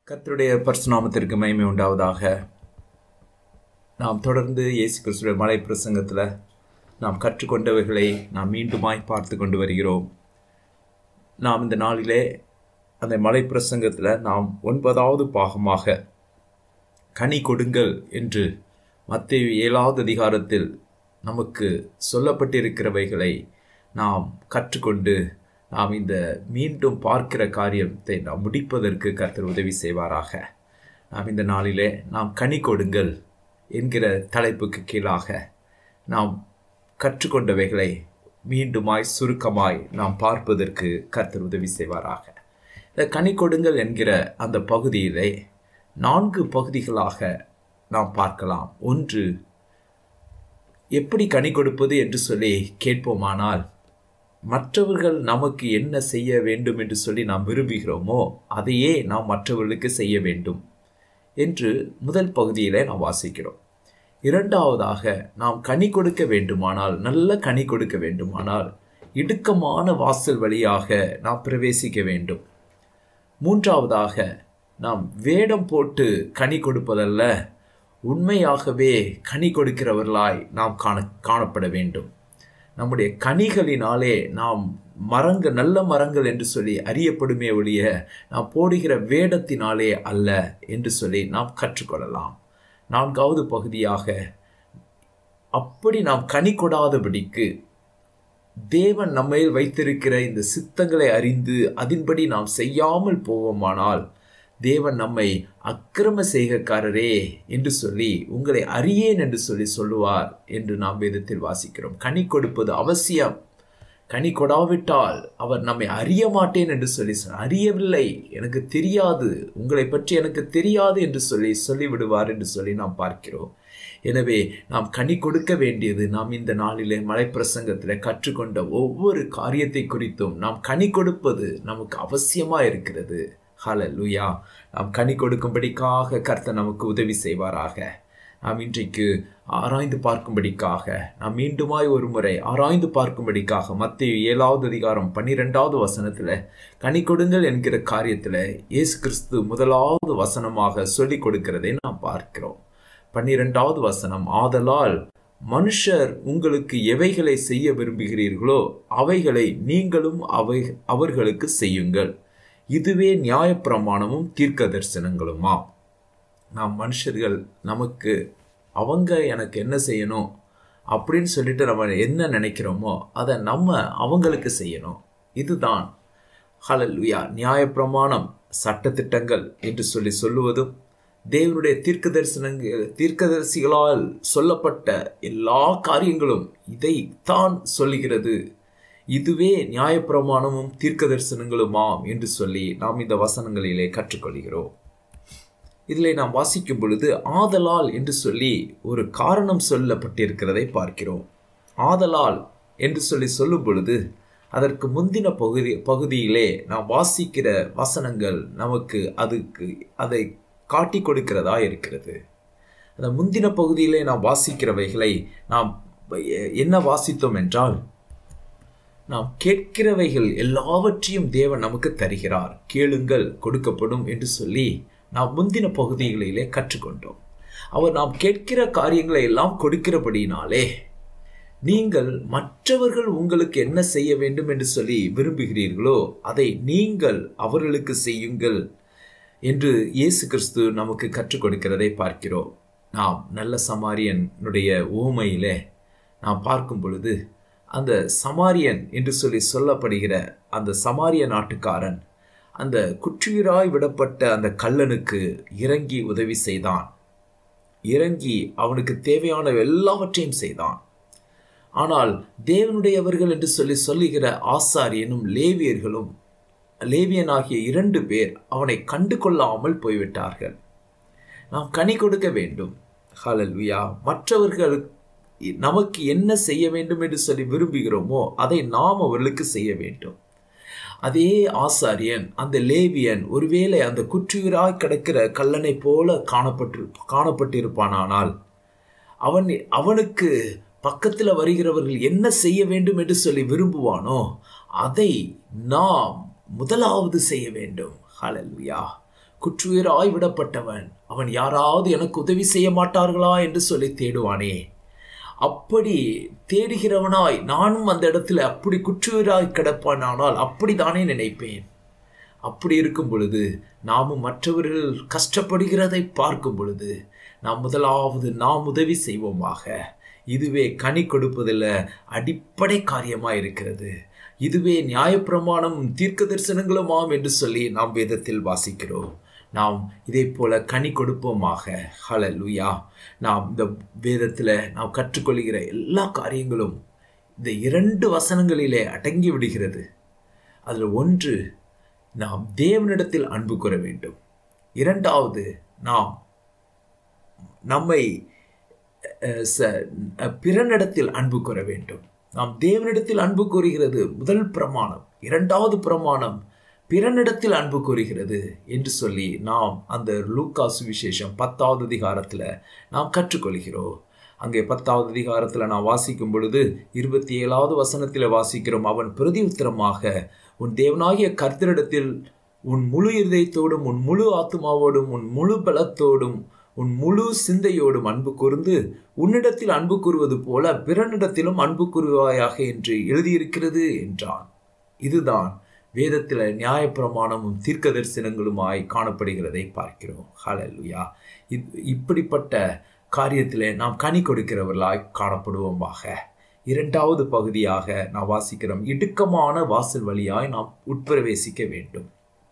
கர்த்தருடைய பரிசுநாமத்திற்கு மகிமை உண்டாவதாக நாம் தொடர்ந்து இயேசு கிறிஸ்துடைய மலை பிரசங்கத்தில் நாம் கற்றுக்கொண்டவைகளை நாம் மீண்டுமாய் பார்த்து கொண்டு வருகிறோம் நாம் இந்த நாளிலே அந்த மலை பிரசங்கத்தில் நாம் ஒன்பதாவது பாகமாக கனி கொடுங்கள் என்று மத்திய ஏழாவது அதிகாரத்தில் நமக்கு சொல்லப்பட்டிருக்கிறவைகளை நாம் கற்றுக்கொண்டு நாம் இந்த மீண்டும் பார்க்கிற காரியத்தை நாம் முடிப்பதற்கு கர்த்தர் உதவி செய்வாராக நாம் இந்த நாளிலே நாம் கனி கொடுங்கள் என்கிற தலைப்புக்கு கீழாக நாம் கற்றுக்கொண்டவைகளை மீண்டுமாய் சுருக்கமாய் நாம் பார்ப்பதற்கு கர்த்தர் உதவி செய்வாராக இந்த கனி கொடுங்கள் என்கிற அந்த பகுதியிலே நான்கு பகுதிகளாக நாம் பார்க்கலாம் ஒன்று எப்படி கனி கொடுப்பது என்று சொல்லி கேட்போமானால் மற்றவர்கள் நமக்கு என்ன செய்ய வேண்டும் என்று சொல்லி நாம் விரும்புகிறோமோ அதையே நாம் மற்றவர்களுக்கு செய்ய வேண்டும் என்று முதல் பகுதியிலே நாம் வாசிக்கிறோம் இரண்டாவதாக நாம் கனி கொடுக்க வேண்டுமானால் நல்ல கனி கொடுக்க வேண்டுமானால் இடுக்கமான வாசல் வழியாக நாம் பிரவேசிக்க வேண்டும் மூன்றாவதாக நாம் வேடம் போட்டு கனி கொடுப்பதல்ல உண்மையாகவே கனி கொடுக்கிறவர்களாய் நாம் காண காணப்பட வேண்டும் நம்முடைய கனிகளினாலே நாம் மரங்கள் நல்ல மரங்கள் என்று சொல்லி அறியப்படுமே ஒழிய நாம் போடுகிற வேடத்தினாலே அல்ல என்று சொல்லி நாம் கற்றுக்கொள்ளலாம் நான்காவது பகுதியாக அப்படி நாம் கனி கொடாதபடிக்கு தேவன் நம்மையில் வைத்திருக்கிற இந்த சித்தங்களை அறிந்து அதன்படி நாம் செய்யாமல் போவோமானால் தேவன் நம்மை அக்கிரம செய்கக்காரரே என்று சொல்லி உங்களை அறியேன் என்று சொல்லி சொல்லுவார் என்று நாம் வேதத்தில் வாசிக்கிறோம் கனி கொடுப்பது அவசியம் கனி கொடாவிட்டால் அவர் நம்மை அறிய மாட்டேன் என்று சொல்லி அறியவில்லை எனக்கு தெரியாது உங்களை பற்றி எனக்கு தெரியாது என்று சொல்லி சொல்லிவிடுவார் என்று சொல்லி நாம் பார்க்கிறோம் எனவே நாம் கனி கொடுக்க வேண்டியது நாம் இந்த நாளிலே மலைப்பிரசங்கத்தில் கற்றுக்கொண்ட ஒவ்வொரு காரியத்தை குறித்தும் நாம் கனி கொடுப்பது நமக்கு அவசியமாக இருக்கிறது ஹலலுயா நாம் கனி கொடுக்கும்படிக்காக கர்த்தர் நமக்கு உதவி செய்வாராக நாம் இன்றைக்கு ஆராய்ந்து பார்க்கும்படிக்காக நாம் மீண்டுமாய் ஒரு முறை ஆராய்ந்து பார்க்கும்படிக்காக மத்திய ஏழாவது அதிகாரம் பன்னிரெண்டாவது வசனத்தில் கனி கொடுங்கள் என்கிற காரியத்தில் இயேசு கிறிஸ்து முதலாவது வசனமாக சொல்லிக் கொடுக்கிறதை நாம் பார்க்கிறோம் பன்னிரெண்டாவது வசனம் ஆதலால் மனுஷர் உங்களுக்கு எவைகளை செய்ய விரும்புகிறீர்களோ அவைகளை நீங்களும் அவை அவர்களுக்கு செய்யுங்கள் இதுவே நியாயப்பிரமாணமும் தீர்க்க தரிசனங்களுமா நாம் மனுஷர்கள் நமக்கு அவங்க எனக்கு என்ன செய்யணும் அப்படின்னு சொல்லிட்டு நம்ம என்ன நினைக்கிறோமோ அதை நம்ம அவங்களுக்கு செய்யணும் இதுதான் ஹலல்வியா நியாயப்பிரமாணம் சட்டத்திட்டங்கள் என்று சொல்லி சொல்லுவதும் தேவனுடைய தீர்க்க தரிசனங்கள் தீர்க்கதரிசிகளால் சொல்லப்பட்ட எல்லா காரியங்களும் இதைத்தான் சொல்லுகிறது இதுவே நியாயப்பிரமாணமும் தீர்க்க தரிசனங்களுமாம் என்று சொல்லி நாம் இந்த வசனங்களிலே கற்றுக்கொள்கிறோம் இதில் நாம் வாசிக்கும் பொழுது ஆதலால் என்று சொல்லி ஒரு காரணம் சொல்லப்பட்டிருக்கிறதை பார்க்கிறோம் ஆதலால் என்று சொல்லி சொல்லும் பொழுது அதற்கு முந்தின பகுதி பகுதியிலே நாம் வாசிக்கிற வசனங்கள் நமக்கு அதுக்கு அதை காட்டி கொடுக்கிறதா இருக்கிறது அந்த முந்தின பகுதியிலே நாம் வாசிக்கிறவைகளை நாம் என்ன வாசித்தோம் என்றால் நாம் கேட்கிறவைகள் எல்லாவற்றையும் தேவன் நமக்கு தருகிறார் கேளுங்கள் கொடுக்கப்படும் என்று சொல்லி நாம் முந்தின பகுதிகளிலே கற்றுக்கொண்டோம் அவர் நாம் கேட்கிற காரியங்களை எல்லாம் கொடுக்கிறபடினாலே நீங்கள் மற்றவர்கள் உங்களுக்கு என்ன செய்ய வேண்டும் என்று சொல்லி விரும்புகிறீர்களோ அதை நீங்கள் அவர்களுக்கு செய்யுங்கள் என்று இயேசு கிறிஸ்து நமக்கு கற்றுக் கொடுக்கிறதை பார்க்கிறோம் நாம் நல்ல சமாரியனுடைய ஓமையிலே நாம் பார்க்கும் பொழுது அந்த சமாரியன் என்று சொல்லி சொல்லப்படுகிற அந்த சமாரிய நாட்டுக்காரன் அந்த குற்றுயிராய் விடப்பட்ட அந்த கல்லனுக்கு இறங்கி உதவி செய்தான் இறங்கி அவனுக்கு தேவையான எல்லாவற்றையும் செய்தான் ஆனால் தேவனுடையவர்கள் என்று சொல்லி சொல்லுகிற ஆசாரியனும் லேவியர்களும் லேவியன் ஆகிய இரண்டு பேர் அவனை கண்டு கொள்ளாமல் போய்விட்டார்கள் நாம் கனி கொடுக்க வேண்டும் ஹலல்வியா மற்றவர்கள் நமக்கு என்ன செய்ய வேண்டும் என்று சொல்லி விரும்புகிறோமோ அதை நாம் அவர்களுக்கு செய்ய வேண்டும் அதே ஆசாரியன் அந்த லேவியன் ஒருவேளை அந்த குற்றுயிராய் கிடக்கிற கல்லனை போல காணப்பட்டு காணப்பட்டிருப்பானால் அவன் அவனுக்கு பக்கத்தில் வருகிறவர்கள் என்ன செய்ய வேண்டும் என்று சொல்லி விரும்புவானோ அதை நாம் முதலாவது செய்ய வேண்டும் ஹலல்வியா குற்றுயிராய் விடப்பட்டவன் அவன் யாராவது எனக்கு உதவி செய்ய மாட்டார்களா என்று சொல்லி தேடுவானே அப்படி தேடுகிறவனாய் நானும் அந்த இடத்துல அப்படி குற்றுயிராய் கிடப்பானானால் அப்படித்தானே நினைப்பேன் அப்படி இருக்கும் பொழுது நாமும் மற்றவர்கள் கஷ்டப்படுகிறதை பார்க்கும் பொழுது நாம் முதலாவது நாம் உதவி செய்வோமாக இதுவே கனி கொடுப்பதில் அடிப்படை காரியமாக இருக்கிறது இதுவே நியாயப்பிரமாணம் தீர்க்க தரிசனங்களுமாம் என்று சொல்லி நாம் வேதத்தில் வாசிக்கிறோம் நாம் இதே போல கனி கொடுப்போமாக ஹலலுயா நாம் இந்த வேதத்தில் நாம் கற்றுக்கொள்கிற எல்லா காரியங்களும் இந்த இரண்டு வசனங்களிலே அடங்கி விடுகிறது அதில் ஒன்று நாம் தேவனிடத்தில் அன்பு கூற வேண்டும் இரண்டாவது நாம் நம்மை பிறனிடத்தில் அன்பு கூற வேண்டும் நாம் தேவனிடத்தில் அன்பு கூறுகிறது முதல் பிரமாணம் இரண்டாவது பிரமாணம் பிறனிடத்தில் அன்பு கூறுகிறது என்று சொல்லி நாம் அந்த லூக்கா சுவிசேஷம் பத்தாவது அதிகாரத்தில் நாம் கற்றுக்கொள்கிறோம் அங்கே பத்தாவது அதிகாரத்தில் நான் வாசிக்கும் பொழுது இருபத்தி ஏழாவது வசனத்தில் வாசிக்கிறோம் அவன் பிரதி உத்தரமாக உன் தேவனாகிய கர்த்தரிடத்தில் உன் முழு இருதயத்தோடும் உன் முழு ஆத்மாவோடும் உன் முழு பலத்தோடும் உன் முழு சிந்தையோடும் அன்பு கூர்ந்து உன்னிடத்தில் அன்பு கூறுவது போல பிறனிடத்திலும் அன்பு கூறுவாயாக என்று எழுதியிருக்கிறது என்றான் இதுதான் வேதத்தில் நியாயப்பிரமாணமும் தீர்க்க தரிசனங்களுமாய் காணப்படுகிறதை பார்க்கிறோம் ஹலலுயா இப்படிப்பட்ட காரியத்தில் நாம் கனி கொடுக்கிறவர்களாய் காணப்படுவோமாக இரண்டாவது பகுதியாக நாம் வாசிக்கிறோம் இடுக்கமான வாசல் வழியாய் நாம் உட்பிரவேசிக்க வேண்டும்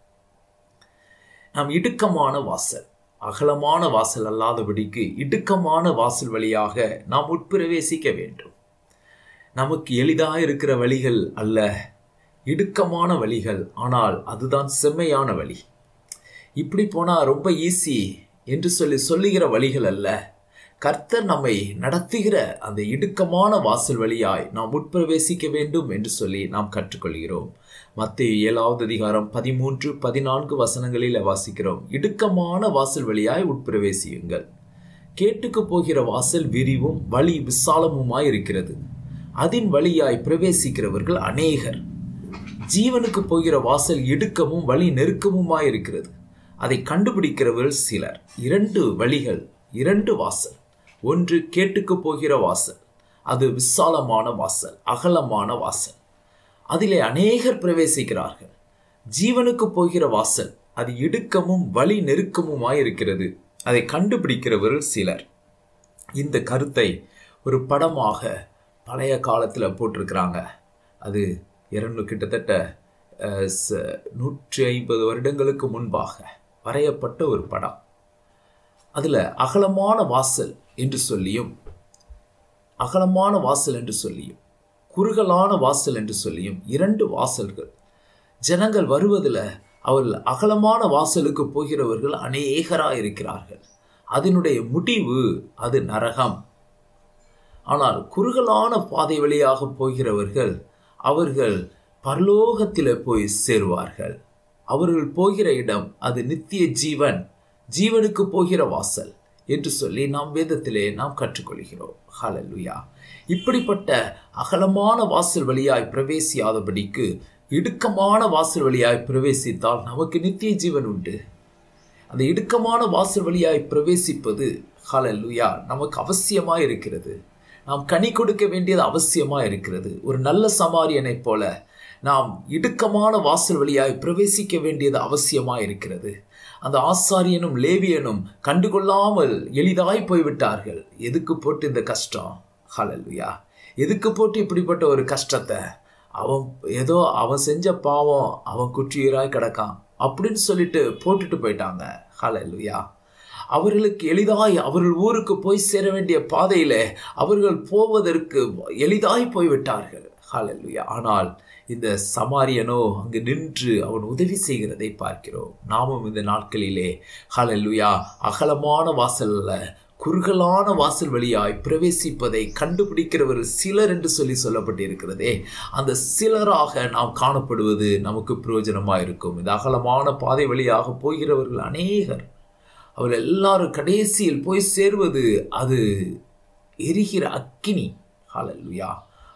நாம் இடுக்கமான வாசல் அகலமான வாசல் அல்லாதபடிக்கு இடுக்கமான வாசல் வழியாக நாம் உட்பிரவேசிக்க வேண்டும் நமக்கு எளிதாக இருக்கிற வழிகள் அல்ல இடுக்கமான வழிகள் ஆனால் அதுதான் செம்மையான வழி இப்படி போனால் ரொம்ப ஈஸி என்று சொல்லி சொல்லுகிற வழிகள் அல்ல கர்த்தர் நம்மை நடத்துகிற அந்த இடுக்கமான வாசல் வழியாய் நாம் உட்பிரவேசிக்க வேண்டும் என்று சொல்லி நாம் கற்றுக்கொள்கிறோம் மத்திய ஏழாவது அதிகாரம் பதிமூன்று பதினான்கு வசனங்களில் வாசிக்கிறோம் இடுக்கமான வாசல் வழியாய் உட்பிரவேசியுங்கள் கேட்டுக்கு போகிற வாசல் விரிவும் வழி விசாலமுமாய் இருக்கிறது அதன் வழியாய் பிரவேசிக்கிறவர்கள் அநேகர் ஜீவனுக்கு போகிற வாசல் இடுக்கமும் வழி நெருக்கமுமாய் இருக்கிறது அதை கண்டுபிடிக்கிறவர்கள் சிலர் இரண்டு வழிகள் இரண்டு வாசல் ஒன்று கேட்டுக்கு போகிற வாசல் அது விசாலமான வாசல் அகலமான வாசல் அதிலே அநேகர் பிரவேசிக்கிறார்கள் ஜீவனுக்கு போகிற வாசல் அது இடுக்கமும் வழி நெருக்கமுமாய் இருக்கிறது அதை கண்டுபிடிக்கிறவர்கள் சிலர் இந்த கருத்தை ஒரு படமாக பழைய காலத்தில் போட்டிருக்கிறாங்க அது இரண்டு கிட்டத்தட்ட நூற்றி ஐம்பது வருடங்களுக்கு முன்பாக வரையப்பட்ட ஒரு படம் அதில் அகலமான வாசல் என்று சொல்லியும் அகலமான வாசல் என்று சொல்லியும் குறுகலான வாசல் என்று சொல்லியும் இரண்டு வாசல்கள் ஜனங்கள் வருவதில் அவர்கள் அகலமான வாசலுக்கு போகிறவர்கள் அநேகராக இருக்கிறார்கள் அதனுடைய முடிவு அது நரகம் ஆனால் குறுகலான பாதை வழியாக போகிறவர்கள் அவர்கள் பரலோகத்தில் போய் சேருவார்கள் அவர்கள் போகிற இடம் அது நித்திய ஜீவன் ஜீவனுக்கு போகிற வாசல் என்று சொல்லி நாம் வேதத்திலே நாம் கற்றுக்கொள்கிறோம் ஹலலுயா இப்படிப்பட்ட அகலமான வாசல் வழியாய் பிரவேசியாதபடிக்கு இடுக்கமான வாசல் வழியாய் பிரவேசித்தால் நமக்கு நித்திய ஜீவன் உண்டு அந்த இடுக்கமான வாசல் வழியாய் பிரவேசிப்பது ஹலலுயா நமக்கு அவசியமாக இருக்கிறது நாம் கனி கொடுக்க வேண்டியது அவசியமாக இருக்கிறது ஒரு நல்ல சமாரியனைப் போல நாம் இடுக்கமான வாசல் வழியாய் பிரவேசிக்க வேண்டியது அவசியமாக இருக்கிறது அந்த ஆசாரியனும் லேவியனும் கண்டுகொள்ளாமல் எளிதாய் போய்விட்டார்கள் எதுக்கு போட்டு இந்த கஷ்டம் ஹலல்லுயா எதுக்கு போட்டு இப்படிப்பட்ட ஒரு கஷ்டத்தை அவன் ஏதோ அவன் செஞ்ச பாவம் அவன் குற்றியராய் கிடக்கான் அப்படின்னு சொல்லிட்டு போட்டுட்டு போயிட்டாங்க ஹலல்லுயா அவர்களுக்கு எளிதாய் அவர்கள் ஊருக்கு போய் சேர வேண்டிய பாதையில அவர்கள் போவதற்கு எளிதாய் போய்விட்டார்கள் ஹலல்லுயா ஆனால் இந்த சமாரியனோ அங்கு நின்று அவன் உதவி செய்கிறதை பார்க்கிறோம் நாமும் இந்த நாட்களிலே ஹலல்லுயா அகலமான வாசல்ல குறுகலான வாசல் வழியாய் பிரவேசிப்பதை கண்டுபிடிக்கிறவர் சிலர் என்று சொல்லி சொல்லப்பட்டிருக்கிறதே அந்த சிலராக நாம் காணப்படுவது நமக்கு பிரயோஜனமாக இருக்கும் இந்த அகலமான பாதை வழியாக போகிறவர்கள் அநேகர் அவர் எல்லாரும் கடைசியில் போய் சேர்வது அது எரிகிற அக்கினி ஹலல்லுயா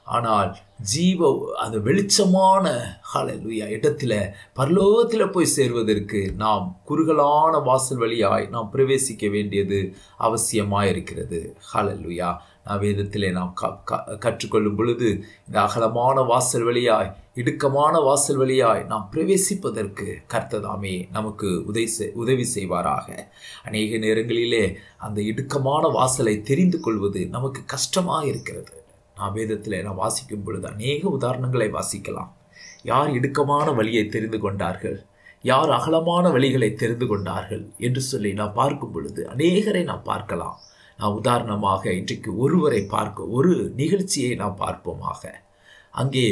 ஆனால் ஜீவ அந்த வெளிச்சமான ஹalleluya இடத்துல பரலோகத்தில் போய் சேர்வதற்கு நாம் குறுகலான வாசல் வழியாய் நாம் பிரவேசிக்க வேண்டியது அவசியமாக இருக்கிறது ஹalleluya நான் வேதத்திலே நாம் க க கற்றுக்கொள்ளும் பொழுது இந்த அகலமான வாசல் வழியாய் இடுக்கமான வாசல் வழியாய் நாம் பிரவேசிப்பதற்கு கர்த்ததாமே நமக்கு உதவி செய் உதவி செய்வாராக அநேக நேரங்களிலே அந்த இடுக்கமான வாசலை தெரிந்து கொள்வது நமக்கு கஷ்டமாக இருக்கிறது நான் வேதத்தில் நான் வாசிக்கும் பொழுது அநேக உதாரணங்களை வாசிக்கலாம் யார் இடுக்கமான வழியை தெரிந்து கொண்டார்கள் யார் அகலமான வழிகளை தெரிந்து கொண்டார்கள் என்று சொல்லி நான் பார்க்கும் பொழுது அநேகரை நாம் பார்க்கலாம் நான் உதாரணமாக இன்றைக்கு ஒருவரை பார்க்க ஒரு நிகழ்ச்சியை நாம் பார்ப்போமாக அங்கே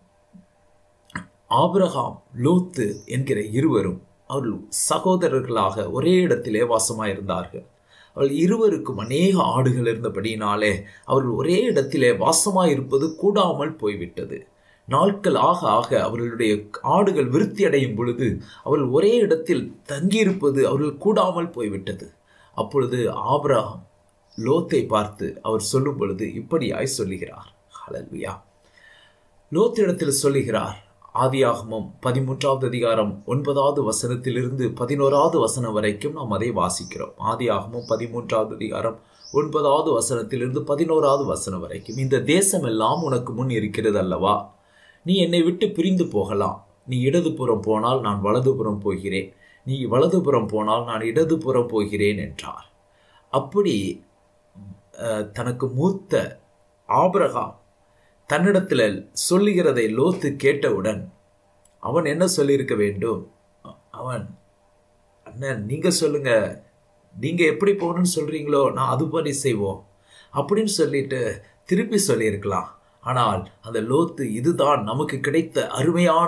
ஆபிரகாம் லோத்து என்கிற இருவரும் அவர்கள் சகோதரர்களாக ஒரே இடத்திலே வாசமாயிருந்தார்கள் அவள் இருவருக்கும் அநேக ஆடுகள் இருந்தபடியினாலே அவர்கள் ஒரே இடத்திலே வாசமாய் இருப்பது கூடாமல் போய்விட்டது நாட்கள் ஆக ஆக அவர்களுடைய ஆடுகள் விருத்தி அடையும் பொழுது அவர்கள் ஒரே இடத்தில் தங்கியிருப்பது அவர்கள் கூடாமல் போய்விட்டது அப்பொழுது ஆபிரகாம் லோத்தை பார்த்து அவர் சொல்லும் பொழுது இப்படியாய் சொல்லுகிறார் ஹalleluya லோத்திடத்தில் சொல்லுகிறார் ஆதியாகமம் பதிமூன்றாவது அதிகாரம் ஒன்பதாவது வசனத்திலிருந்து பதினோராவது வசனம் வரைக்கும் நாம் அதை வாசிக்கிறோம் ஆதியாகமம் பதிமூன்றாவது அதிகாரம் ஒன்பதாவது வசனத்திலிருந்து பதினோராவது வசனம் வரைக்கும் இந்த தேசம் எல்லாம் உனக்கு முன் இருக்கிறது அல்லவா நீ என்னை விட்டு பிரிந்து போகலாம் நீ இடதுபுறம் போனால் நான் வலதுபுறம் போகிறேன் நீ வலதுபுறம் போனால் நான் இடதுபுறம் போகிறேன் என்றார் அப்படி தனக்கு மூத்த ஆபிரகாம் தன்னிடத்தில் சொல்லுகிறதை லோத்து கேட்டவுடன் அவன் என்ன சொல்லியிருக்க வேண்டும் அவன் அண்ணன் நீங்க சொல்லுங்க நீங்க எப்படி போகணும்னு சொல்றீங்களோ நான் அதுபடி செய்வோம் அப்படின்னு சொல்லிட்டு திருப்பி சொல்லியிருக்கலாம் ஆனால் அந்த லோத்து இதுதான் நமக்கு கிடைத்த அருமையான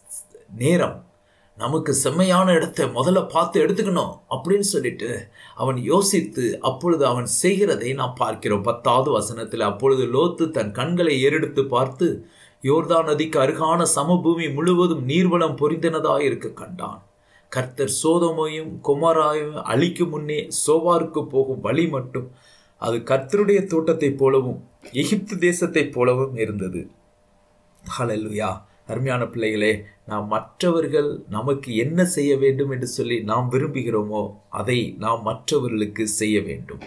நேரம் நமக்கு செம்மையான இடத்தை முதல்ல பார்த்து எடுத்துக்கணும் அப்படின்னு சொல்லிட்டு அவன் யோசித்து அப்பொழுது அவன் செய்கிறதை நாம் பார்க்கிறோம் பத்தாவது வசனத்தில் அப்பொழுது லோத்து தன் கண்களை ஏறெடுத்து பார்த்து யோர்தான் நதிக்கு அருகான சமபூமி முழுவதும் நீர்வளம் பொறிந்தனதாக இருக்க கண்டான் கர்த்தர் சோதமையும் குமாராயும் அழிக்கும் முன்னே சோவாருக்கு போகும் வழி மட்டும் அது கர்த்தருடைய தோட்டத்தைப் போலவும் எகிப்து தேசத்தைப் போலவும் இருந்தது ஹலலுயா அருமையான பிள்ளைகளே நாம் மற்றவர்கள் நமக்கு என்ன செய்ய வேண்டும் என்று சொல்லி நாம் விரும்புகிறோமோ அதை நாம் மற்றவர்களுக்கு செய்ய வேண்டும்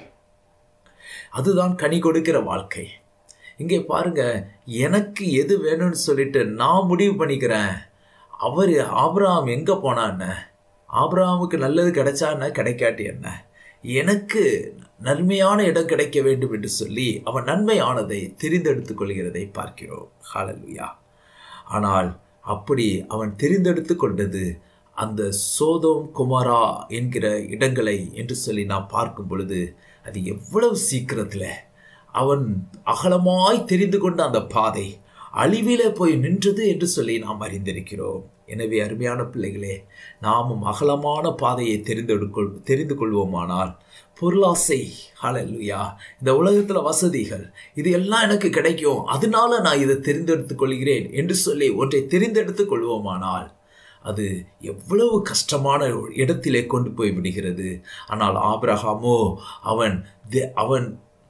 அதுதான் கனி கொடுக்கிற வாழ்க்கை இங்கே பாருங்க எனக்கு எது வேணும்னு சொல்லிட்டு நான் முடிவு பண்ணிக்கிறேன் அவர் ஆபிரகாம் எங்கே போனா என்ன ஆபிரகாமுக்கு நல்லது கிடைச்சா என்ன கிடைக்காட்டி என்ன எனக்கு நன்மையான இடம் கிடைக்க வேண்டும் என்று சொல்லி அவன் நன்மையானதை தெரிந்தெடுத்துக் கொள்கிறதை பார்க்கிறோம் ஹாலலுயா ஆனால் அப்படி அவன் தெரிந்தெடுத்து கொண்டது அந்த சோதோம் குமாரா என்கிற இடங்களை என்று சொல்லி நாம் பார்க்கும் பொழுது அது எவ்வளவு சீக்கிரத்தில் அவன் அகலமாய் தெரிந்து கொண்ட அந்த பாதை அழிவிலே போய் நின்றது என்று சொல்லி நாம் அறிந்திருக்கிறோம் எனவே அருமையான பிள்ளைகளே நாமும் அகலமான பாதையை தெரிந்தெடுக்கொள் தெரிந்து கொள்வோமானால் பொருளாசை ஹலல்லுயா இந்த உலகத்தில் வசதிகள் இது எல்லாம் எனக்கு கிடைக்கும் அதனால நான் இதை தெரிந்தெடுத்துக் கொள்கிறேன் என்று சொல்லி ஒன்றை தெரிந்தெடுத்துக் கொள்வோமானால் அது எவ்வளவு கஷ்டமான இடத்திலே கொண்டு போய் விடுகிறது ஆனால் ஆபிரகாமோ அவன் அவன்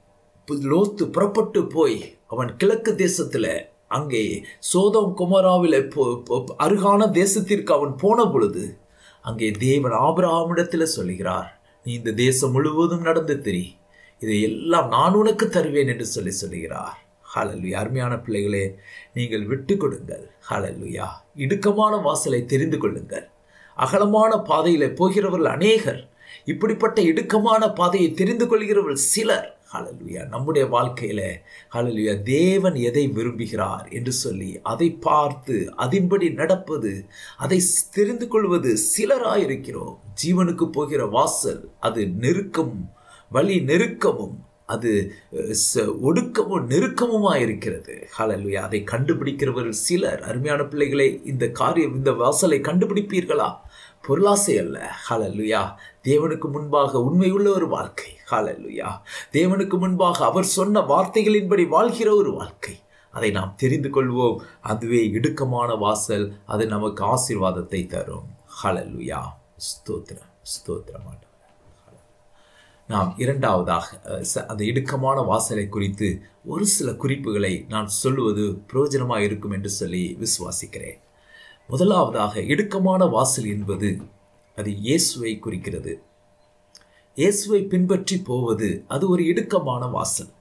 லோத்து புறப்பட்டு போய் அவன் கிழக்கு தேசத்தில் அங்கே சோதம் குமராவில் அருகான தேசத்திற்கு அவன் போன பொழுது அங்கே தேவன் ஆபிரகாமிடத்தில் சொல்லுகிறார் நீ இந்த தேசம் முழுவதும் நடந்து தெரி இதை எல்லாம் நான் உனக்கு தருவேன் என்று சொல்லி சொல்லுகிறார் ஹலல்லுயா அருமையான பிள்ளைகளே நீங்கள் விட்டு கொடுங்கள் ஹலல்லுயா இடுக்கமான வாசலை தெரிந்து கொள்ளுங்கள் அகலமான பாதையில போகிறவர்கள் அநேகர் இப்படிப்பட்ட இடுக்கமான பாதையை தெரிந்து கொள்கிறவர்கள் சிலர் ஹலலுயா நம்முடைய வாழ்க்கையில ஹலலுயா தேவன் எதை விரும்புகிறார் என்று சொல்லி அதை பார்த்து அதன்படி நடப்பது அதை தெரிந்து கொள்வது சிலராயிருக்கிறோம் ஜீவனுக்கு போகிற வாசல் அது நெருக்கம் வழி நெருக்கமும் அது ஒடுக்கமும் நெருக்கமுமா இருக்கிறது ஹலலுயா அதை கண்டுபிடிக்கிறவர்கள் சிலர் அருமையான பிள்ளைகளை இந்த காரியம் இந்த வாசலை கண்டுபிடிப்பீர்களா பொருளாசை அல்ல ஹலலுயா தேவனுக்கு முன்பாக உண்மையுள்ள ஒரு வாழ்க்கை ஹலலுயா தேவனுக்கு முன்பாக அவர் சொன்ன வார்த்தைகளின்படி வாழ்கிற ஒரு வாழ்க்கை அதை நாம் தெரிந்து கொள்வோம் அதுவே இடுக்கமான வாசல் அது நமக்கு ஆசீர்வாதத்தை தரும் ஹலலுயா ஸ்தோத்திரம் ஸ்தோத்திரம் நாம் இரண்டாவதாக அஹ், ச- அந்த இடுக்கமான வாசலை குறித்து ஒரு சில குறிப்புகளை நான் சொல்லுவது பிரயோஜனமாக இருக்கும் என்று சொல்லி விசுவாசிக்கிறேன் முதலாவதாக இடுக்கமான வாசல் என்பது அது இயேசுவை குறிக்கிறது இயேசுவை பின்பற்றி போவது அது ஒரு இடுக்கமான வாசல்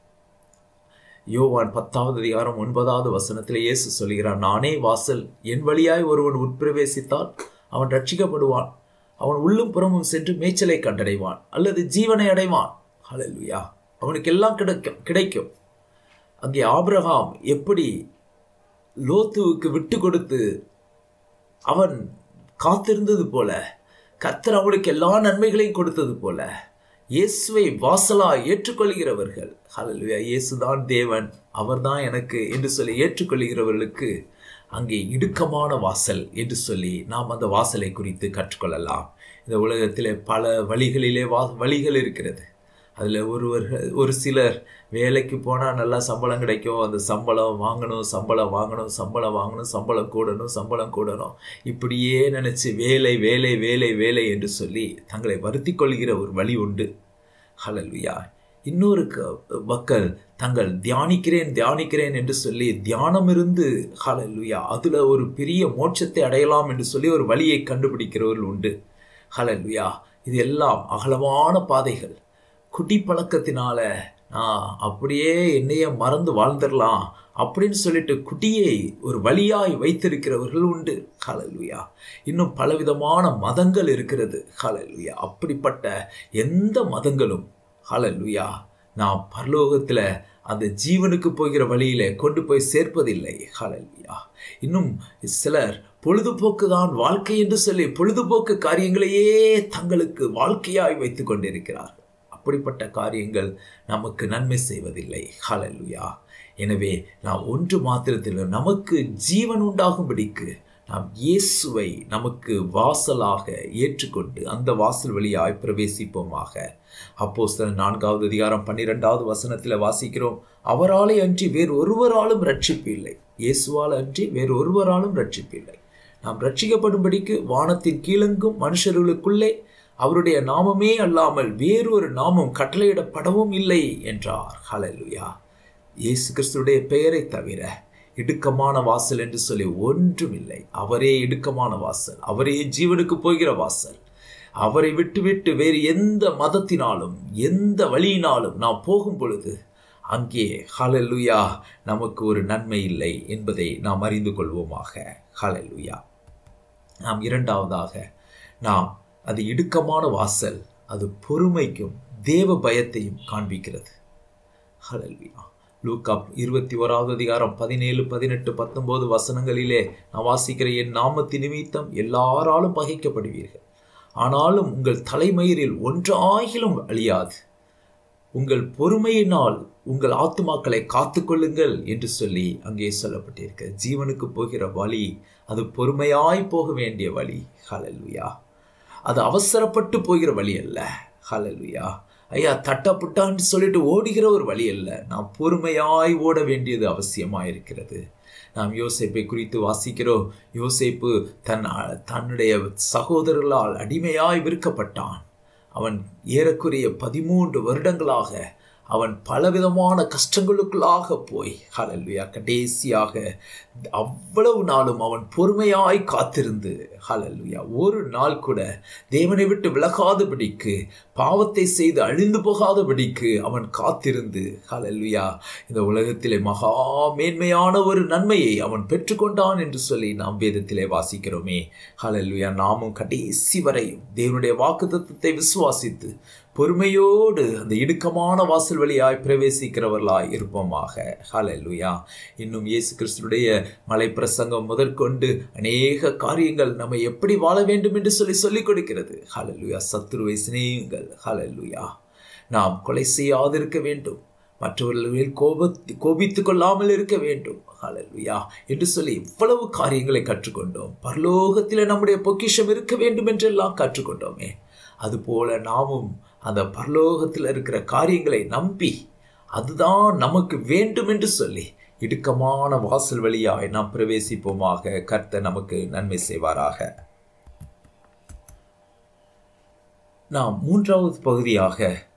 யோவான் பத்தாவது அதிகாரம் ஒன்பதாவது வசனத்தில் இயேசு சொல்கிறார் நானே வாசல் என் வழியாய் ஒருவன் உட்பிரவேசித்தால் அவன் ரட்சிக்கப்படுவான் அவன் உள்ளும் புறமும் சென்று மேய்ச்சலை கண்டடைவான் அல்லது ஜீவனை அடைவான் ஹalleluya அவனுக்கு எல்லாம் கிடைக்கும் கிடைக்கும் அங்கே ஆபிரகாம் எப்படி லோத்துவுக்கு விட்டு கொடுத்து அவன் காத்திருந்தது போல கர்த்தர் அவனுக்கு எல்லா நன்மைகளையும் கொடுத்தது போல இயேசுவை வாசலா ஏற்றுக்கொள்கிறவர்கள் ஹalleluya இயேசுதான் தேவன் அவர்தான் எனக்கு என்று சொல்லி ஏற்றுக்கொள்கிறவர்களுக்கு அங்கே இடுக்கமான வாசல் என்று சொல்லி நாம் அந்த வாசலை குறித்து கற்றுக்கொள்ளலாம் இந்த உலகத்திலே பல வழிகளிலே வா வழிகள் இருக்கிறது அதில் ஒருவர் ஒரு சிலர் வேலைக்கு போனால் நல்லா சம்பளம் கிடைக்கும் அந்த சம்பளம் வாங்கணும் சம்பளம் வாங்கணும் சம்பளம் வாங்கணும் சம்பளம் கூடணும் சம்பளம் கூடணும் இப்படியே நினச்சி வேலை வேலை வேலை வேலை என்று சொல்லி தங்களை வருத்தி கொள்கிற ஒரு வழி உண்டு ஹalleluya இன்னொரு க- மக்கள் தங்கள் தியானிக்கிறேன் தியானிக்கிறேன் என்று சொல்லி தியானம் இருந்து ஹalleluya அதில் ஒரு பெரிய மோட்சத்தை அடையலாம் என்று சொல்லி ஒரு வழியை கண்டுபிடிக்கிறவர்கள் உண்டு ஹalleluya இது எல்லாம் அகலமான பாதைகள் குடி பழக்கத்தினால நான் அப்படியே என்னைய மறந்து வாழ்ந்துடலாம் அப்படின்னு சொல்லிட்டு குடியை ஒரு வழியாய் வைத்திருக்கிறவர்கள் உண்டு ஹalleluya இன்னும் பலவிதமான மதங்கள் இருக்கிறது ஹalleluya அப்படிப்பட்ட எந்த மதங்களும் ஹalleluya நாம் பரலோகத்தில் அந்த ஜீவனுக்கு போகிற வழியில கொண்டு போய் சேர்ப்பதில்லை ஹalleluya இன்னும் சிலர் பொழுதுபோக்கு தான் வாழ்க்கை என்று சொல்லி பொழுதுபோக்கு காரியங்களையே தங்களுக்கு வாழ்க்கையாய் வைத்துக் கொண்டிருக்கிறார்கள் அப்படிப்பட்ட காரியங்கள் நமக்கு நன்மை செய்வதில்லை ஹalleluya எனவே நாம் ஒன்று மாத்திரத்தில் நமக்கு ஜீவன் உண்டாகும்படிக்கு நாம் இயேசுவை நமக்கு வாசலாக ஏற்றுக்கொண்டு அந்த வாசல் வழியாய் பிரவேசிப்போமாக அப்போஸ்தலர் நான்காவது அதிகாரம் பன்னிரெண்டாவது வசனத்தில் வாசிக்கிறோம் அவராலே அன்றி வேறு ஒருவராலும் ரட்சிப்பு இல்லை இயேசுவால் அன்றி வேறு ஒருவராலும் ரட்சிப்பு இல்லை நாம் ரட்சிக்கப்படும்படிக்கு வானத்தின் கீழெங்கும் மனுஷர்களுக்குள்ளே அவருடைய நாமமே அல்லாமல் வேறொரு நாமம் கட்டளையிடப்படவும் இல்லை என்றார் ஹalleluya இயேசு கிறிஸ்துடைய பெயரை தவிர இடுக்கமான வாசல் என்று சொல்லி ஒன்றும் இல்லை அவரே இடுக்கமான வாசல் அவரே ஜீவனுக்கு போகிற வாசல் அவரை விட்டுவிட்டு வேறு எந்த மதத்தினாலும் எந்த வழியினாலும் நாம் போகும் பொழுது அங்கே ஹalleluya நமக்கு ஒரு நன்மை இல்லை என்பதை நாம் அறிந்து கொள்வோமாக ஹalleluya நாம் இரண்டாவதாக நாம் அது இடுக்கமான வாசல் அது பொறுமைக்கும் தேவ பயத்தையும் காண்பிக்கிறது ஹalleluya லூக்கா இருபத்தி ஓராவது அதிகாரம் பதினேழு பதினெட்டு பத்தொன்பது வசனங்களிலே நான் வாசிக்கிற என் நாமத்தின் நிமித்தம் எல்லாராலும் பகைக்கப்படுவீர்கள் ஆனாலும் உங்கள் தலைமயிரில் ஒன்றாகிலும் அழியாது உங்கள் பொறுமையினால் உங்கள் ஆத்துமாக்களை காத்துக்கொள்ளுங்கள் என்று சொல்லி அங்கே சொல்லப்பட்டிருக்க ஜீவனுக்கு போகிற வழி அது பொறுமையாய் போக வேண்டிய வழி ஹalleluya அது அவசரப்பட்டு போகிற வழி அல்ல ஹalleluya ஐயா தட்டப்புட்டான்னு சொல்லிட்டு ஓடுகிற ஒரு வழி அல்ல நாம் பொறுமையாய் ஓட வேண்டியது அவசியமாக இருக்கிறது நாம் யோசேப்பை குறித்து வாசிக்கிறோம் யோசேப்பு தன் தன்னுடைய சகோதரர்களால் அடிமையாய் விற்கப்பட்டான் அவன் ஏறக்குறைய பதிமூன்று வருடங்களாக அவன் பலவிதமான கஷ்டங்களுக்குள்ளாக போய் ஹalleluya கடைசியாக அவ்வளவு நாளும் அவன் பொறுமையாய் காத்திருந்து ஹalleluya ஒரு நாள் கூட தேவனை விட்டு விலகாதபடிக்கு பாவத்தை செய்து அழிந்து போகாதபடிக்கு அவன் காத்திருந்து ஹalleluya இந்த உலகத்திலே மகா மேன்மையான ஒரு நன்மையை அவன் பெற்றுக்கொண்டான் என்று சொல்லி நாம் வேதத்திலே வாசிக்கிறோமே ஹalleluya நாமும் கடைசி வரையும் தேவனுடைய வாக்குத்தத்தத்தை விசுவாசித்து பொறுமையோடு அந்த இடுக்கமான வாசல் வழியாய் பிரவேசிக்கிறவர்களாய் இருப்போமாக ஹalleluya இன்னும் இயேசு கிறிஸ்துடைய மலை பிரசங்கம் முதற்கொண்டு அநேக காரியங்கள் நம்ம எப்படி வாழ வேண்டும் என்று சொல்லி சொல்லிக் கொடுக்கிறது ஹalleluya சத்துருவை சிநேகியுங்கள் ஹalleluya நாம் கொலை செய்யாதிருக்க வேண்டும் மற்றவர்கள் கோபத்தி கோபித்துக் கொள்ளாமல் இருக்க வேண்டும் ஹalleluya என்று சொல்லி இவ்வளவு காரியங்களை கற்றுக்கொண்டோம் பரலோகத்தில் நம்முடைய பொக்கிஷம் இருக்க வேண்டும் என்றெல்லாம் கற்றுக்கொண்டோமே அதுபோல நாமும் அந்த பரலோகத்தில் இருக்கிற காரியங்களை நம்பி அதுதான் நமக்கு வேண்டும் என்று சொல்லி இடுக்கமான வாசல் வழியாய் நாம் பிரவேசிப்போமாக கர்த்தர் நமக்கு நன்மை செய்வாராக நாம் மூன்றாவது பகுதியாக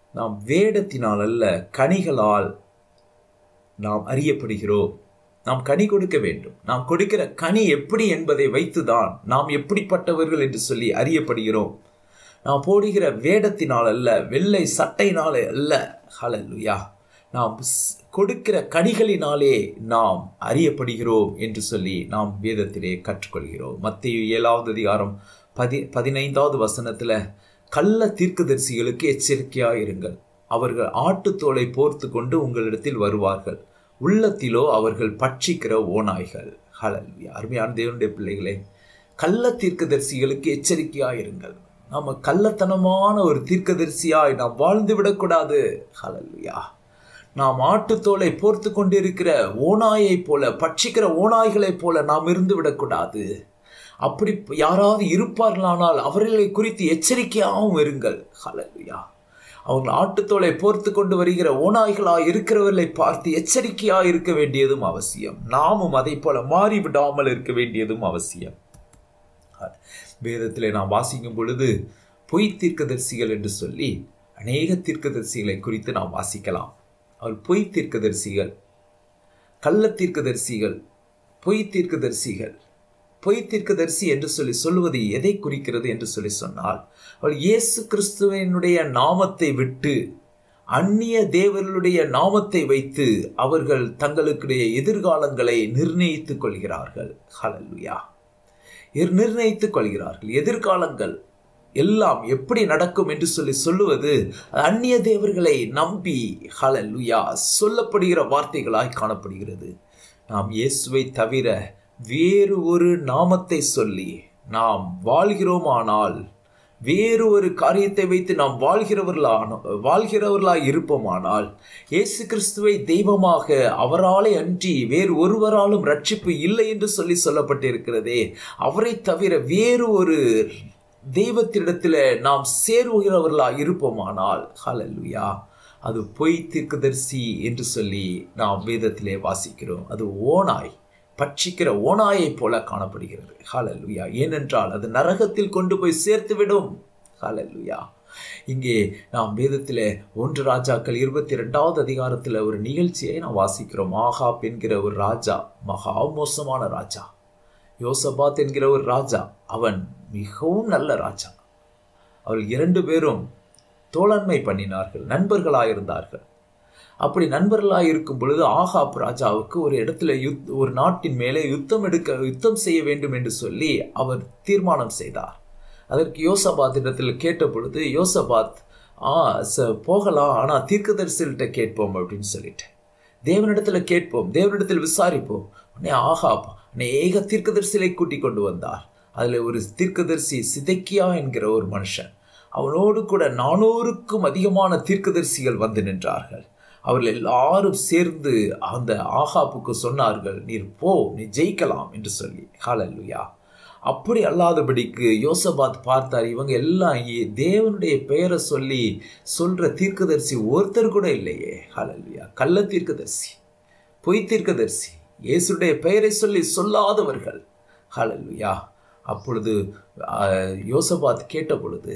நாம் வேடத்தினால் அல்ல கனிகளால் நாம் அறியப்படுகிறோம் நாம் கனி கொடுக்க வேண்டும் நாம் கொடுக்கிற கனி எப்படி என்பதை வைத்துதான் நாம் எப்படிப்பட்டவர்கள் என்று சொல்லி அறியப்படுகிறோம் நாம் போடுகிற வேடத்தினால் அல்ல வெள்ளை சட்டையினால அல்ல ஹலலுயா நாம் கொடுக்கிற கனிகளினாலே நாம் அறியப்படுகிறோம் என்று சொல்லி நாம் வேதத்திலே கற்றுக்கொள்கிறோம் மத்திய ஏழாவது அதிகாரம் பதி பதினைந்தாவது வசனத்தில் கள்ள தீர்க்கதரிசிகளுக்கு எச்சரிக்கையாக இருங்கள் அவர்கள் ஆட்டுத்தோலை போர்த்து கொண்டு உங்களிடத்தில் வருவார்கள் உள்ளத்திலோ அவர்கள் பட்சிக்கிற ஓநாய்கள் ஹலல்வியா அருமையான தேவனுடைய பிள்ளைகளே கள்ள தீர்க்கதரிசிகளுக்கு எச்சரிக்கையாக இருங்கள் நம்ம கள்ளத்தனமான ஒரு தீர்க்கதரிசியாய் நாம் வாழ்ந்து விடக்கூடாது ஹலல்வியா நாம் ஆட்டுத்தோலை போர்த்து கொண்டிருக்கிற ஓநாயை போல பட்சிக்கிற ஓநாய்களைப் போல நாம் இருந்து விடக்கூடாது அப்படி யாராவது இருப்பார்களானால் அவர்களை குறித்து எச்சரிக்கையாகவும் இருங்கள் ஹலல்வியா அவங்க ஆட்டுத்தோலை போர்த்து கொண்டு வருகிற ஓநாய்களாய் இருக்கிறவர்களை பார்த்து எச்சரிக்கையாக இருக்க வேண்டியதும் அவசியம் நாமும் அதை போல மாறிவிடாமல் இருக்க வேண்டியதும் அவசியம் வேதத்தில் நாம் வாசிக்கும் பொழுது பொய் தீர்க்கதரிசிகள் என்று சொல்லி அநேக தீர்க்கதரிசிகளை குறித்து நாம் வாசிக்கலாம் அவர் பொய் தீர்க்கதரிசிகள் கள்ள தீர்க்கதரிசிகள் பொய் தீர்க்கதரிசிகள் பொய் தீர்க்கதரிசி என்று சொல்லி சொல்லுவது எதை குறிக்கிறது என்று சொல்லி சொன்னால் அவள் இயேசு கிறிஸ்துவனுடைய நாமத்தை விட்டு அந்நிய தேவர்களுடைய நாமத்தை வைத்து அவர்கள் தங்களுடைய எதிர்காலங்களை நிர்ணயித்துக் கொள்கிறார்கள் ஹலல்லுயா நிர்ணயித்துக் கொள்கிறார்கள் எதிர்காலங்கள் எல்லாம் எப்படி நடக்கும் என்று சொல்லி சொல்லுவது அந்நிய தேவர்களை நம்பி ஹலலுயா சொல்லப்படுகிற வார்த்தைகளாய் காணப்படுகிறது நாம் இயேசுவை தவிர வேறு ஒரு நாமத்தை சொல்லி நாம் வாழ்கிறோமானால் வேறு ஒரு காரியத்தை வைத்து நாம் வாழ்கிறவர்களான வாழ்கிறவர்களாய் இருப்போமானால் இயேசு கிறிஸ்துவை தெய்வமாக அவராலே அன்றி வேறு ஒருவராலும் ரட்சிப்பு இல்லை என்று சொல்லி சொல்லப்பட்டிருக்கிறதே அவரை தவிர வேறு ஒரு தெய்வத்திடத்தில் நாம் சேருகிறவர்களாக இருப்போமானால் ஹலலுயா அது பொய் தீர்க்கதரிசி என்று சொல்லி நாம் வேதத்திலே வாசிக்கிறோம் அது ஓனாய் பட்சிக்கிற ஓனாயை போல காணப்படுகிறது ஹலலுயா ஏனென்றால் அது நரகத்தில் கொண்டு போய் சேர்த்துவிடும் ஹலலுயா இங்கே நாம் வேதத்தில் ஒன்று ராஜாக்கள் இருபத்தி ரெண்டாவது அதிகாரத்தில் ஒரு நிகழ்ச்சியை நாம் வாசிக்கிறோம் ஆகாப் என்கிற ஒரு ராஜா மகா மோசமான ராஜா யோசபாத் என்கிற ஒரு ராஜா அவன் மிகவும் நல்ல ராஜா அவர்கள் இரண்டு பேரும் தோழன்மை பண்ணினார்கள் நண்பர்களாயிருந்தார்கள் அப்படி நண்பர்களாக இருக்கும் பொழுது ஆகாப் ராஜாவுக்கு ஒரு இடத்துல யுத் ஒரு நாட்டின் மேலே யுத்தம் எடுக்க யுத்தம் செய்ய வேண்டும் என்று சொல்லி அவர் தீர்மானம் செய்தார் அதற்கு யோசபாத் இடத்துல கேட்ட பொழுது யோசபாத் ஆ ச போகலாம் ஆனால் தீர்க்கதரிசிகிட்ட கேட்போம் அப்படின்னு சொல்லிட்டு தேவனிடத்தில் கேட்போம் தேவனிடத்தில் விசாரிப்போம் உடனே ஆகாப் அநேக தீர்க்கதரிசிகளை கூட்டி கொண்டு வந்தார் அதில் ஒரு தீர்க்கதரிசி சிதைக்கியா என்கிற ஒரு மனுஷன் அவனோடு கூட நானூறுக்கும் அதிகமான தீர்க்கதரிசிகள் வந்து நின்றார்கள் அவர்கள் எல்லாரும் சேர்ந்து அந்த ஆகாப்புக்கு சொன்னார்கள் நீர் போ நீ ஜெயிக்கலாம் என்று சொல்லி ஹாலல்லுயா அப்படி அல்லாதபடிக்கு யோசபாத் பார்த்தார் இவங்க எல்லாம் தேவனுடைய பெயரை சொல்லி சொல்ற தீர்க்கதரிசி ஒருத்தர் கூட இல்லையே ஹாலல்லுயா கள்ள தீர்க்கதரிசி பொய் தீர்க்கதரிசி இயேசுடைய பெயரை சொல்லி சொல்லாதவர்கள் ஹாலல்லுயா அப்பொழுது யோசபாத் கேட்ட பொழுது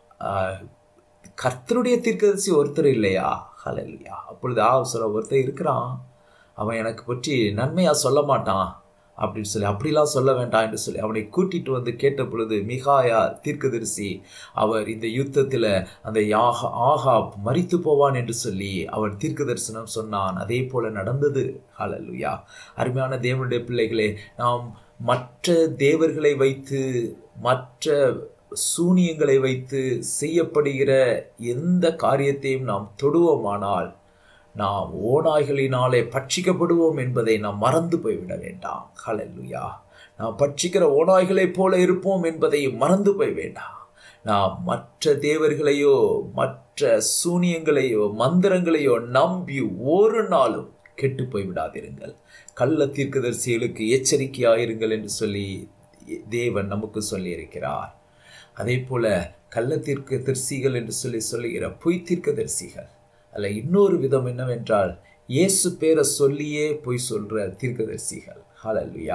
கர்த்தருடைய தீர்க்கதரிசி ஒருத்தர் இல்லையா ஹலல்லையா அப்பொழுது ஆ சொல்ல ஒருத்தர் இருக்கிறான் அவன் எனக்கு பற்றி நன்மையாக சொல்ல மாட்டான் அப்படின்னு சொல்லி அப்படிலாம் சொல்ல வேண்டாம் என்று சொல்லி அவனை கூட்டிட்டு வந்து கேட்ட பொழுது மிகாயா தீர்க்கதரிசி அவர் இந்த யுத்தத்தில் அந்த யாக ஆகா மறித்து போவான் என்று சொல்லி அவன் தீர்க்க தரிசனம் சொன்னான் அதே போல நடந்தது ஹலல்லுயா அருமையான தேவனுடைய பிள்ளைகளே நாம் மற்ற தேவர்களை வைத்து மற்ற சூனியங்களை வைத்து செய்யப்படுகிற எந்த காரியத்தையும் நாம் தொடுவோமானால் நாம் ஓநாய்களினாலே பட்சிக்கப்படுவோம் என்பதை நாம் மறந்து போய்விட வேண்டாம் ஹலல்லுயா நாம் பட்சிக்கிற ஓநாய்களைப் போல இருப்போம் என்பதை மறந்து போய் வேண்டாம் நாம் மற்ற தேவர்களையோ மற்ற சூனியங்களையோ மந்திரங்களையோ நம்பி ஒரு நாளும் கெட்டு போய் விடாதிருங்கள் கள்ள தீர்க்கதரிசிகளுக்கு எச்சரிக்கையாயிருங்கள் என்று சொல்லி தேவன் நமக்கு சொல்லியிருக்கிறார் அதே போல கள்ள தீர்க்க தரிசிகள் என்று சொல்லி சொல்லுகிற பொய் தீர்க்க தரிசிகள் அதில் இன்னொரு விதம் என்னவென்றால் இயேசு பேரை சொல்லியே பொய் சொல்ற தீர்க்கதரிசிகள் ஹலல்லுயா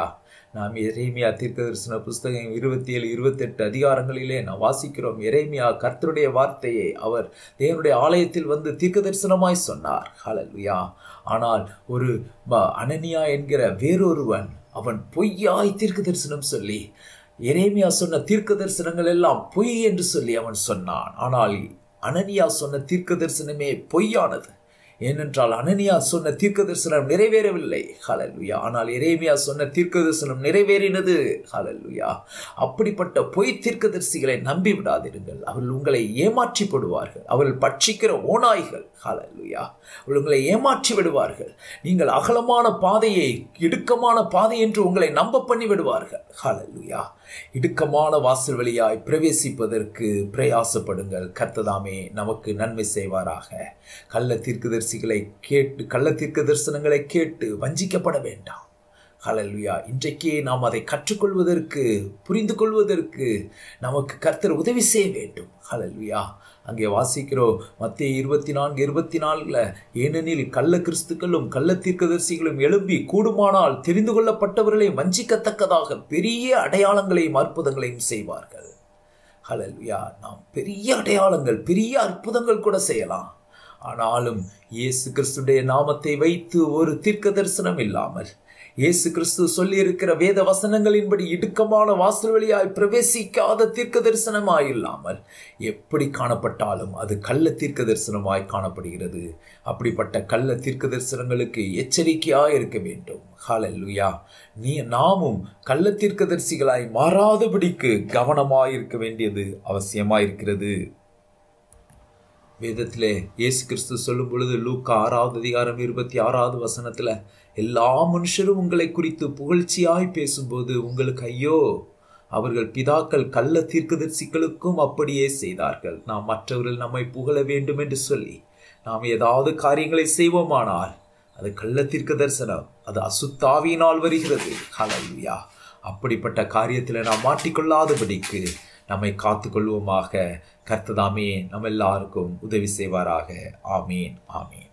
நாம் எரேமியா தீர்க்க தரிசன புஸ்தகம் இருபத்தி ஏழு இருபத்தெட்டு அதிகாரங்களிலே நாம் வாசிக்கிறோம் எரேமியா கர்த்தருடைய வார்த்தையை அவர் தேவனுடைய ஆலயத்தில் வந்து தீர்க்க தரிசனமாய் சொன்னார் ஹalleluya ஆனால் ஒரு ப- அனனியா என்கிற வேறொருவன் அவன் பொய்யாய் தீர்க்க தரிசனம் சொல்லி எரேமியா சொன்ன தீர்க்க தரிசனங்கள் எல்லாம் பொய் என்று சொல்லி அவன் சொன்னான் ஆனால் அனனியா சொன்ன தீர்க்க தரிசனமே பொய்யானது ஏனென்றால் அனனியா சொன்ன தீர்க்க தரிசனம் நிறைவேறவில்லை ஹalleluya ஆனால் எரேமியா சொன்ன தீர்க்க தரிசனம் நிறைவேறினது ஹalleluya அப்படிப்பட்ட பொய் தீர்க்கதரிசிகளை நம்பி விடாதிருங்கள் அவர்கள் உங்களை ஏமாற்றி போடுவார்கள் அவர்கள் பட்சிக்கிற ஓநாய்கள் ஹalleluya அவர்கள் உங்களை ஏமாற்றி விடுவார்கள் நீங்கள் அகலமான பாதையை இடுக்கமான பாதை என்று உங்களை நம்ப பண்ணி விடுவார்கள் ஹalleluya இடுக்கமான வாசல் வழியாய் பிரவேசிப்பதற்கு பிரயாசப்படுங்கள் கர்த்ததாமே நமக்கு நன்மை செய்வாராக கள்ள தீர்க்கதரிசிகளை கேட்டு கள்ள தீர்க்க தரிசனங்களை கேட்டு வஞ்சிக்கப்பட வேண்டாம் ஹalleluya இன்றைக்கே நாம் அதை கற்றுக்கொள்வதற்கு புரிந்து கொள்வதற்கு நமக்கு கர்த்தர் உதவி செய்ய வேண்டும் ஹalleluya அங்கே வாசிக்கிறோம் மத்திய இருபத்தி நான்கு இருபத்தி நான்குல ஏனெனில் கள்ள கிறிஸ்துக்களும் கள்ள தீர்க்கதரிசிகளும் எழும்பி கூடுமானால் தெரிந்து கொள்ளப்பட்டவர்களை வஞ்சிக்கத்தக்கதாக பெரிய அடையாளங்களையும் அற்புதங்களையும் செய்வார்கள் ஹalleluya நாம் பெரிய அடையாளங்கள் பெரிய அற்புதங்கள் கூட செய்யலாம் ஆனாலும் இயேசு கிறிஸ்துடைய நாமத்தை வைத்து ஒரு தீர்க்க தரிசனம் இல்லாமல் இயேசு கிறிஸ்து சொல்லியிருக்கிற வேத வசனங்களின்படி இடுக்கமான வாசல் வழியாய் பிரவேசிக்காத தீர்க்க தரிசனமாய் இல்லாமல் எப்படி காணப்பட்டாலும் அது கள்ள தீர்க்க தரிசனமாய் காணப்படுகிறது அப்படிப்பட்ட கள்ள தீர்க்க தரிசனங்களுக்கு எச்சரிக்கையாய் இருக்க வேண்டும் ஹalleluya நீ நாமும் கள்ள தீர்க்கதரிசிகளாய் மாறாதபடிக்கு கவனமாய் இருக்க வேண்டியது அவசியமாயிருக்கிறது வேதத்திலே இயேசு கிறிஸ்து சொல்லும் பொழுது லூக்கா ஆறாவது அதிகாரம் இருபத்தி ஆறாவது வசனத்துல எல்லா மனுஷரும் உங்களை குறித்து புகழ்ச்சியாய் பேசும்போது உங்களுக்கு ஐயோ அவர்கள் பிதாக்கள் கள்ள தீர்க்கதரிசிகளுக்கும் அப்படியே செய்தார்கள் நாம் மற்றவர்கள் நம்மை புகழ வேண்டும் என்று சொல்லி நாம் ஏதாவது காரியங்களை செய்வோமானால் அது கள்ள தீர்க்க தரிசனம் அது அசுத்தாவியினால் வருகிறது ஹalleluya அப்படிப்பட்ட காரியத்தில் நாம் மாட்டிக்கொள்ளாதபடிக்கு நம்மை காத்துக்கொள்வோமாக கர்த்ததாமே நம்ம எல்லாருக்கும் உதவி செய்வாராக ஆமீன் ஆமீன்